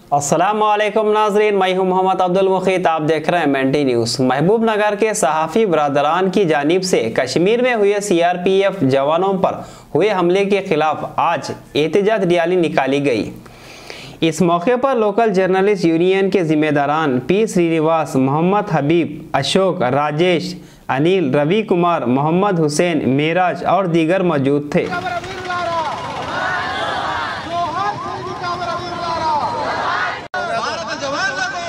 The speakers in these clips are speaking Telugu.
असलम नाजरीन मैं हूं मोहम्मद अब्दुल मुखीत आप देख रहे हैं मैंटी न्यूज़ महबूब नगर के सहाफ़ी बरदरान की जानिब से कश्मीर में हुए सीआरपीएफ जवानों पर हुए हमले के खिलाफ आज एहतजाज रैली निकाली गई इस मौके पर लोकल जर्नलिस्ट यूनियन के जिम्मेदारान पी श्रीनिवास मोहम्मद हबीब अशोक राजेश अनिल रवि कुमार मोहम्मद हुसैन मेराज और दीगर मौजूद थे భారత జవాన్లకు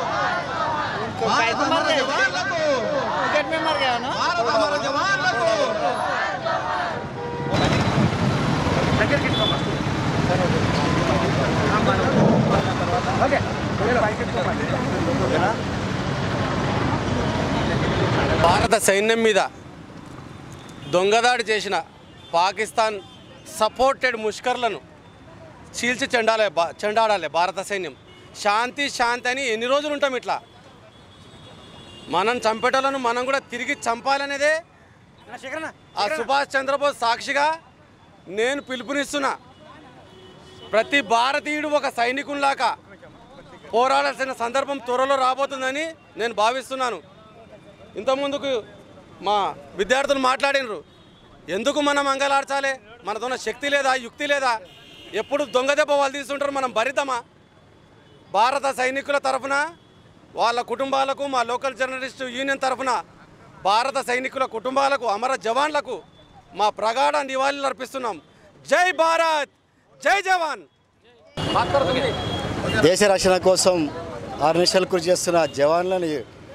భారత అమర జవాన్లకు భారత అమర జవాన్లకు భారత సైన్యం మీద దొంగదాడి చేసిన పాకిస్తాన్ సపోర్టెడ్ ముష్కర్లను చీల్చి చెండాలే బా చెండాడాలి భారత సైన్యం శాంతి శాంతి అని ఎన్ని రోజులు ఉంటాం ఇట్లా మనం చంపేటోళ్ళను మనం కూడా తిరిగి చంపాలనేదే ఆ సుభాష్ చంద్రబోస్ సాక్షిగా నేను పిలుపునిస్తున్నా ప్రతి భారతీయుడు ఒక సైనికుల్లాగా పోరాడాల్సిన సందర్భం త్వరలో రాబోతుందని నేను భావిస్తున్నాను ఇంతకుముందుకు మా విద్యార్థులు మాట్లాడినరు ఎందుకు మనం అంగలార్చాలి మనతో శక్తి లేదా యుక్తి లేదా ఎప్పుడు దొంగ దెబ్బ వాళ్ళు తీసుకుంటారు మనం భరితమా భారత సైనికుల తరఫున వాళ్ళ కుటుంబాలకు మా లోకల్ జర్నలిస్టు యూనియన్ తరఫున భారత సైనికుల కుటుంబాలకు అమర జవాన్లకు మా ప్రగాఢ నివాళులు అర్పిస్తున్నాం జై భారత్ జై జవాన్ దేశ రక్షణ కోసం ఆర్నిషలు కృషి చేస్తున్న జవాన్లని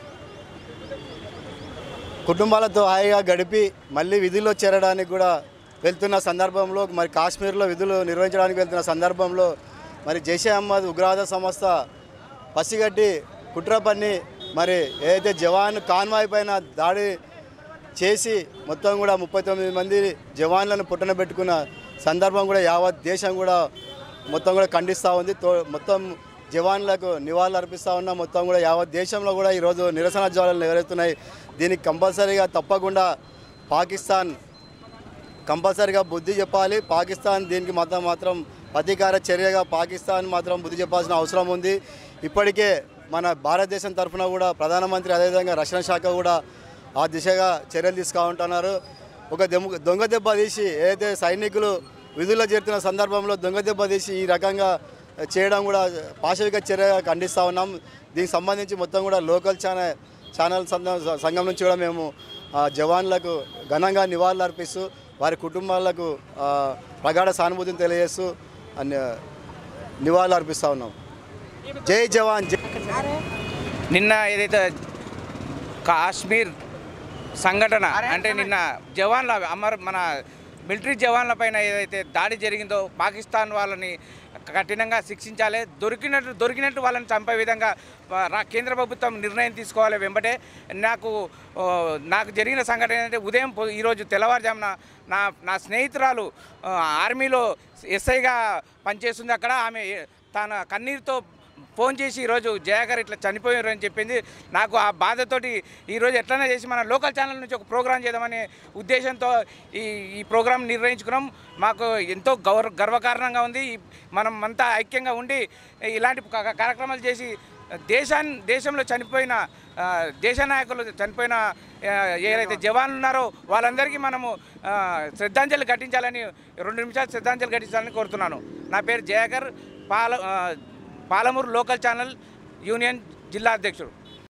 కుటుంబాలతో హాయిగా గడిపి మళ్ళీ విధుల్లో చేరడానికి కూడా వెళ్తున్న సందర్భంలో మరి కాశ్మీర్లో విధులు నిర్వహించడానికి వెళ్తున్న సందర్భంలో మరి జైషే అహ్మద్ ఉగ్రవాద సంస్థ పసిగట్టి కుట్ర పన్ని మరి ఏదైతే జవాన్ కాన్వాయ్ పైన దాడి చేసి మొత్తం కూడా ముప్పై తొమ్మిది మంది జవాన్లను పుట్టన పెట్టుకున్న సందర్భం కూడా యావత్ దేశం కూడా మొత్తం కూడా ఖండిస్తూ ఉంది తో మొత్తం జవాన్లకు నివాళులు అర్పిస్తూ ఉన్నాం మొత్తం కూడా యావత్ దేశంలో కూడా ఈరోజు నిరసన జ్వాలలు ఎగరేస్తున్నాయి దీనికి కంపల్సరీగా తప్పకుండా పాకిస్తాన్ కంపల్సరీగా బుద్ధి చెప్పాలి పాకిస్తాన్ దీనికి మాత్రం మాత్రం ప్రతీకార చర్యగా పాకిస్తాన్ మాత్రం బుద్ధి చెప్పాల్సిన అవసరం ఉంది ఇప్పటికే మన భారతదేశం తరఫున కూడా ప్రధానమంత్రి అదేవిధంగా రక్షణ శాఖ కూడా ఆ దిశగా చర్యలు తీసుకు ఉంటున్నారు ఒక దెమ్మ దొంగ దెబ్బ తీసి ఏదైతే సైనికులు విధుల్లో చేరుతున్న సందర్భంలో దొంగ దెబ్బ తీసి ఈ రకంగా చేయడం కూడా పాశవిక చర్యగా ఖండిస్తూ ఉన్నాం దీనికి సంబంధించి మొత్తం కూడా లోకల్ ఛానల్ ఛానల్ సంఘం సంఘం నుంచి కూడా మేము ఆ, జవాన్లకు ఘనంగా నివాళులు అర్పిస్తూ వారి కుటుంబాలకు ఆ, ప్రగాఢ సానుభూతిని తెలియజేస్తూ అన్ని నివాళులు అర్పిస్తూ ఉన్నాం జై జవాన్ జై నిన్న ఏదైతే కాశ్మీర్ సంఘటన అంటే నిన్న జవాన్ల అమర్ మన మిలిటరీ జవాన్ల పైన ఏదైతే దాడి జరిగిందో పాకిస్తాన్ వాళ్ళని కఠినంగా శిక్షించాలి దొరికినట్టు దొరికినట్టు వాళ్ళని చంపే విధంగా ఆ, రా- కేంద్ర ప్రభుత్వం నిర్ణయం తీసుకోవాలి వెంబటే నాకు ఆ, నాకు జరిగిన సంఘటన ఏంటంటే ఉదయం పొ- ఈరోజు తెల్లవారుజామున నా నా స్నేహితురాలు ఆ, ఆర్మీలో ఎస్ఐగా పనిచేస్తుంది అక్కడ ఆమె తన కన్నీరుతో ఫోన్ చేసి ఈరోజు జయాగారు ఇట్లా చనిపోయారు అని చెప్పింది నాకు ఆ బాధతోటి ఈరోజు ఎట్లైనా చేసి మన లోకల్ ఛానల్ నుంచి ఒక ప్రోగ్రాం చేద్దామనే ఉద్దేశంతో ఈ ఈ ప్రోగ్రాం నిర్వహించుకున్నాం మాకు ఎంతో గౌరవ గర్వకారణంగా ఉంది ఈ- మనం అంతా ఐక్యంగా ఉండి ఇలాంటి కా- కార్యక్రమాలు చేసి దేశాన్ని దేశంలో చనిపోయిన ఆ, దేశ నాయకులు చనిపోయిన ఆ, ఏదైతే జవాన్లు ఉన్నారో వాళ్ళందరికీ మనము ఆ, శ్రద్ధాంజలి ఘటించాలని రెండు నిమిషాలు శ్రద్ధాంజలి ఘటించాలని కోరుతున్నాను నా పేరు జయాకర్ పాల ఆ, పాలమూరు లోకల్ ఛానల్ యూనియన్ జిల్లా అధ్యక్షుడు